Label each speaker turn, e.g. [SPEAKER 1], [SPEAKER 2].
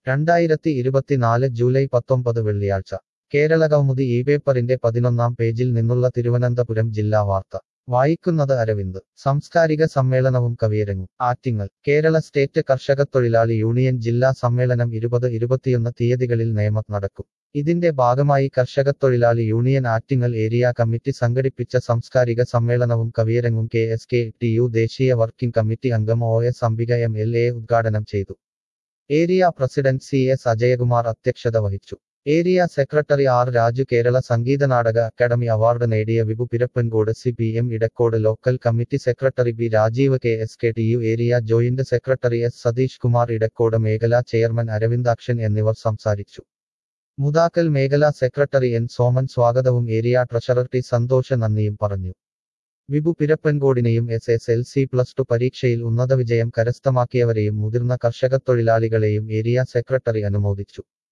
[SPEAKER 1] രണ്ടായിരത്തി ഇരുപത്തിനാല് ജൂലൈ പത്തൊമ്പത് വെള്ളിയാഴ്ച കേരളകൗമുദി ഈ പേപ്പറിന്റെ പതിനൊന്നാം പേജിൽ നിന്നുള്ള തിരുവനന്തപുരം ജില്ലാ വാർത്ത വായിക്കുന്നത് അരവിന്ദ് സാംസ്കാരിക സമ്മേളനവും കവിയരങ്ങും ആറ്റിങ്ങൽ കേരള സ്റ്റേറ്റ് കർഷകത്തൊഴിലാളി യൂണിയൻ ജില്ലാ സമ്മേളനം ഇരുപത് ഇരുപത്തിയൊന്ന് തീയതികളിൽ നേമത്ത് നടക്കും ഇതിന്റെ ഭാഗമായി കർഷകത്തൊഴിലാളി യൂണിയൻ ആറ്റിങ്ങൽ ഏരിയ കമ്മിറ്റി സംഘടിപ്പിച്ച സാംസ്കാരിക സമ്മേളനവും കവിയരങ്ങും K S K T U ദേശീയ വർക്കിംഗ് കമ്മിറ്റി അംഗം O S Ambika M L A ഉദ്ഘാടനം ചെയ്തു area president C S Ajayakumar അധ്യക്ഷത വഹിച്ചു area secretary R Raju Kerala Sangeetha Nataka Akademi award നേടിയ Vibhu Pirappancode C P M Idakkode local committee secretary B Rajeev K S K T U area joint secretary S Satheesh Kumar Idakkode മേഖലാ chairman Aravindakshan എന്നിവർ സംസാരിച്ചു മുതാക്കൽ മേഖലാ സെക്രട്ടറി എൻ സോമൻ സ്വാഗതവും ഏരിയ ട്രഷറർ ടി സന്തോഷ നന്ദിയും പറഞ്ഞു വിഭു പിരപ്പൻകോടിനെയും S S L C plus two പരീക്ഷയിൽ ഉന്നത വിജയം കരസ്ഥമാക്കിയവരെയും മുതിർന്ന കർഷകത്തൊഴിലാളികളെയും ഏരിയ സെക്രട്ടറി അനുമോദിച്ചു